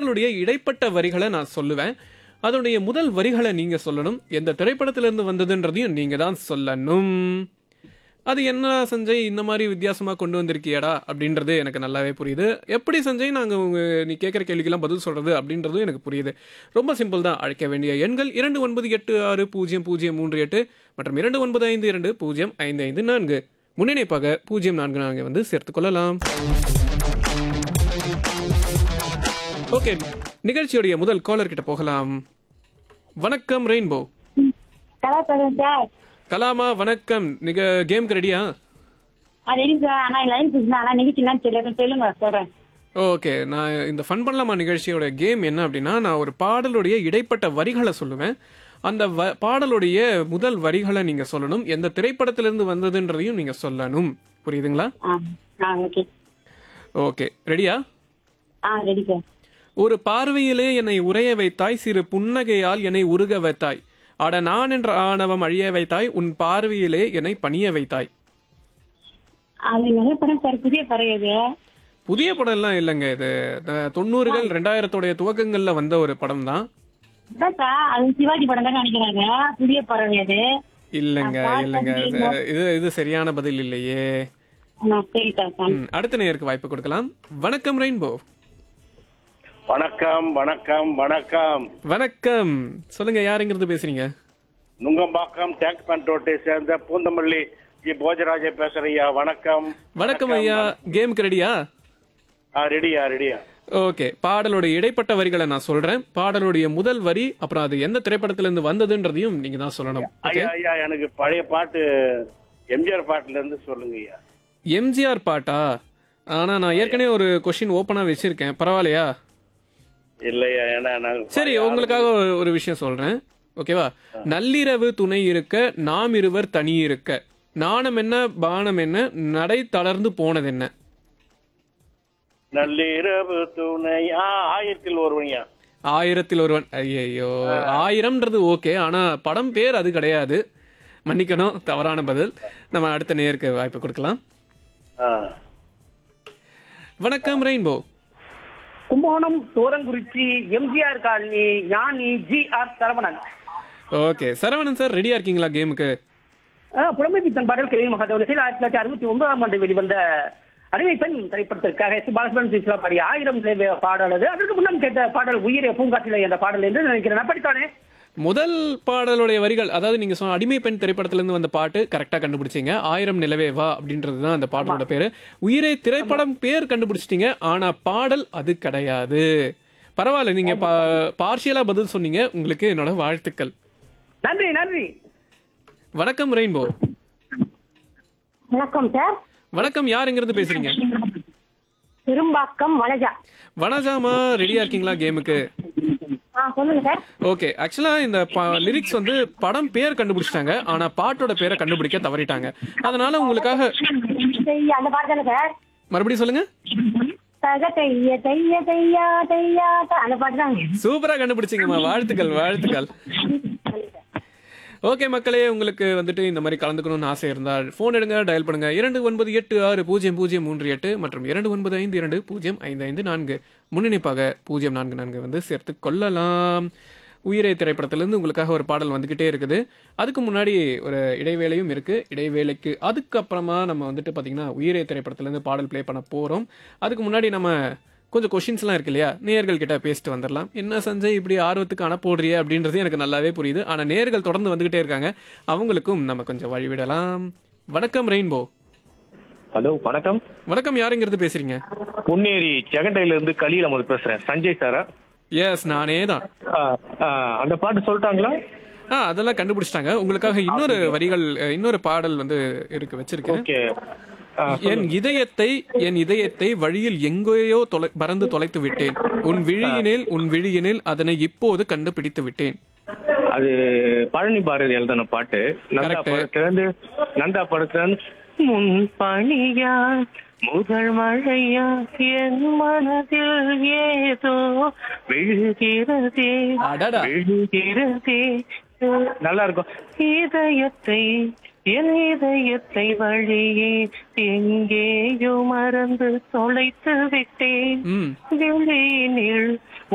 பாடலுடைய இடைப்பட்ட வரிகளை நான் சொல்லுவேன் அதனுடைய முதல் வரிகளை நீங்க சொல்லணும் எந்த திரைப்படத்திலிருந்து வந்ததுன்றதையும் நீங்க தான் சொல்லணும் அது என்ன சஞ்சய் இந்த மாதிரி வித்தியாசமா கொண்டு வந்திருக்கியடா அப்படின்றது எனக்கு நல்லாவே புரியுது எப்படி சஞ்சய் நாங்க உங்க நீ கேட்குற கேள்விக்கெல்லாம் பதில் சொல்றது அப்படின்றதும் எனக்கு புரியுது ரொம்ப சிம்பிள் தான் அழைக்க வேண்டிய எண்கள் இரண்டு ஒன்பது எட்டு ஆறு பூஜ்ஜியம் பூஜ்ஜியம் மூன்று எட்டு மற்றும் இரண்டு ஒன்பது ஐந்து இரண்டு பூஜ்ஜியம் ஐந்து ஐந்து நான்கு முன்னிணைப்பாக பூஜ்ஜியம் நான்கு நான்கு வந்து சேர்த்துக் கொள்ளலாம் ஓகே நிகழ்ச்சியுடைய முதல் காலர் கிட்ட போகலாம் வணக்கம் ரெயின்போ கலாச்சாரம் சார் கலாமா வணக்கம் நீங்க கேம்க்கு ரெடியா அது இருக்கு சார் ஆனா லைன் பேசுனா ஆனா நிகழ்ச்சிலாம் தெரியல சொல்லுங்க சொல்றேன் ஓகே நான் இந்த ஃபன் பண்ணலாமா நிகழ்ச்சியோட கேம் என்ன அப்படின்னா நான் ஒரு பாடலுடைய இடைப்பட்ட வரிகளை சொல்லுவேன் அந்த வ பாடலுடைய முதல் வரிகளை நீங்க சொல்லணும் எந்த திரைப்படத்திலிருந்து வந்ததுன்றதையும் நீங்க சொல்லணும் புரியுதுங்களா ஆ ஆ ஓகே ஓகே ரெடியா ஆ ரெடி சார் ஒரு பார்வையிலே என்னை உரைய வைத்தாய் சிறு புன்னகையால் என்னை உருக வைத்தாய் அட நான் என்ற ஆணவம் அழிய வைத்தாய் உன் பார்வையிலே என்னை பணிய வைத்தாய் அது நல்ல படம் சார் புதிய படம் இது புதிய படம் எல்லாம் இல்லைங்க இது அஹ், தொண்ணூறுகள் ரெண்டாயிரத்தோடைய துவக்கங்கள்ல வந்த ஒரு படம் தான் அதான் சார் அது சிவாஜி படம் தான் நினைக்கிறாங்க புதிய படம் இது இல்லைங்க அப்பா, இல்லைங்க தம்பி, இது- இது இது சரியான பதில் இல்லையே ஆ, சரி சார் சார் ம், அடுத்த நேருக்கு வாய்ப்பு கொடுக்கலாம் வணக்கம் ரெயின்போ வணக்கம் வணக்கம் வணக்கம் வணக்கம் சொல்லுங்க யாருங்கிறது பேசுறீங்க நுங்கம்பாக்கம் டேக் பண்ரோட்டை சேர்ந்த பூந்தமல்லி ஜி போஜராஜ பேசுறையா வணக்கம் வணக்கம் ஐயா கேமுக்கு ரெடியா ஆ ரெடியா ரெடியா ஓகே பாடலோட இடைப்பட்ட வரிகளை நான் சொல்றேன் பாடலுடைய முதல் வரி அப்புறம் அது எந்த திரைப்படத்துல இருந்து வந்ததுன்றதையும் நீங்க தான் சொல்லணும் ஓகே ஐயா ஐயா எனக்கு பழைய பாட்டு எம்ஜிஆர் பாட்டுல இருந்து சொல்லுங்க ஐயா எம்ஜிஆர் பாட்டா ஆனா நான் ஏற்கனவே ஒரு கொஸ்டின் ஓப்பனா வச்சிருக்கேன் பரவாயில்லையா இல்லையா ஏன்னா நாங்க சரி உங்களுக்காக ஒரு- ஒரு விஷயம் சொல்றேன் ஓகேவா நள்ளிரவு துணை இருக்க நாம் இருவர் தனி இருக்க நாணம் என்ன பானம் என்ன நடை தளர்ந்து போனது என்ன நள்ளிரவு துணை ஆ ஆயிரத்தில் ஒருவனியா ஆயிரத்தில் ஒருவன் ஐயையோ ஆயிரம்ன்றது ஓகே ஆனா படம் பேர் அது கிடையாது மன்னிக்கணும் தவறான பதில் நம்ம அடுத்த நேருக்கு வாய்ப்பு கொடுக்கலாம் ஆ வணக்கம் rainbow Kumbakonam Thorangurichi MGR colony Gnani G R Saravanan okay Saravanan sir ரெடியா இருக்கீங்களா கேமுக்கு ஆஹ், புலமை பித்தன் பாடல் கிளவி மகாதேவன் ஆயிரத்தி தொள்ளாயிரத்தி அறுபத்தி ஒன்பதாம் ஆண்டு வெளிவந்த அறிவை பெண் திரைப்படத்திற்காக எஸ் பாலசுமன் சிஸ்லா பாடிய ஆயிரம் சேவை பாடல் அது அதற்கு முன்னம் கேட்ட பாடல் உயிரே பூங்காற்றிலே என்ற பாடல் என்று நினைக்கிறேன் அப்படித்தானே முதல் பாடலுடைய வரிகள் அதாவது நீங்க சொன்ன அடிமை பெண் திரைப்படத்துல இருந்து வந்த பாட்டு கரெக்டா கண்டுபிடிச்சீங்க ஆயிரம் நிலவே வா அப்படின்றது தான் அந்த பாடலோட பேரு உயிரை திரைப்படம் பேர் கண்டுபிடிச்சிட்டீங்க ஆனா பாடல் அது கிடையாது பரவாயில்ல நீங்க பார்ஷியலா பதில் சொன்னீங்க உங்களுக்கு என்னோட வாழ்த்துக்கள் நன்றி நன்றி வணக்கம் ரெயின்போ வணக்கம் சார் வணக்கம் யாருங்கிறது பேசுறீங்க பெரும்பாக்கம் வனஜா வனஜாமா ரெடியா இருக்கீங்களா கேமுக்கு ஆ சொல்லுங்க சார் ஓகே ஆக்சுவலா இந்த லிரிக்ஸ் வந்து படம் பேர் கண்டுபிடிச்சிட்டாங்க ஆனா பாட்டோட பேரை கண்டுபிடிக்க தவறிட்டாங்க அதனால உங்களுக்காக செய்ய அந்த பாட்டு தானே சார் மறுபடியும் சொல்லுங்க தக தைய தைய தையா தையா த- அந்த பாட்டு தான் சூப்பரா கண்டுபிடிச்சிங்கம்மா வாழ்த்துக்கள் வாழ்த்துக்கள் ஓகே மக்களே உங்களுக்கு வந்துட்டு இந்த மாதிரி கலந்துக்கணும்னு ஆசை இருந்தால் ஃபோன் எடுங்க டயல் பண்ணுங்க இரண்டு ஒன்பது எட்டு ஆறு பூஜ்ஜியம் பூஜ்ஜியம் மூன்று எட்டு மற்றும் இரண்டு ஒன்பது ஐந்து இரண்டு பூஜ்ஜியம் ஐந்து ஐந்து நான்கு முன்னிணைப்பாக பூஜ்ஜியம் நான்கு நான்கு வந்து சேர்த்து கொள்ளலாம் உயிரை திரைப்படத்திலிருந்து உங்களுக்காக ஒரு பாடல் வந்துகிட்டே இருக்குது அதுக்கு முன்னாடி ஒரு இடைவேளையும் இருக்கு இடைவேளைக்கு அதுக்கப்புறமா நம்ம வந்துட்டு பாத்தீங்கன்னா உயிரை திரைப்படத்திலிருந்து பாடல் ப்ளே பண்ண போறோம் அதுக்கு முன்னாடி நம்ம கொஞ்சம் கொஷின்ஸ்லாம் இருக்கு இல்லையா நேர்கள் கிட்ட பேசிட்டு வந்துடலாம் என்ன சஞ்சய் இப்படி ஆர்வத்துக்கு அனுப்போடுறிய அப்படின்றது எனக்கு நல்லாவே புரியுது ஆனா நேர்கள் தொடர்ந்து வந்துகிட்டே இருக்காங்க அவங்களுக்கும் நம்ம கொஞ்சம் வழிவிடலாம் வணக்கம் ரெயின்போ ஹலோ வணக்கம் வணக்கம் யாருங்கிறது பேசுறீங்க பொன்னேரி செகண்டையில இருந்து கலியில் அமது பேசுறேன் சஞ்சய் சாரா எஸ் நானே தான் ஆ, ஆ, அந்த பாட்டு சொல்லிட்டாங்களா ஆ அதெல்லாம் கண்டுபிடிச்சிட்டாங்க உங்களுக்காக இன்னொரு வரிகள் அஹ், இன்னொரு பாடல் வந்து இருக்கு வச்சிருக்கேன் ஓகே ஆ, என் இதயத்தை என் இதயத்தை வழியில் எங்கேயோ தொலை பறந்து தொலைத்து விட்டேன் உன் விழியினில் உன் விழியினில் அதனை இப்போது கண்டுபிடித்து விட்டேன் அது பழனி பாரதி எழுதின பாட்டு நந்தா Correct. படத்துல நந்தா படத்துல முன் பணியா முதல் மழையா என் மனதில் ஏதோ விழுகிறதே அடடா. விழுகிறதே நல்லா இருக்கும் இதயத்தை என் இதயத்தை வழியே எங்கேயோ மறந்து தொலைத்து விட்டேன் ம் வெளியினில்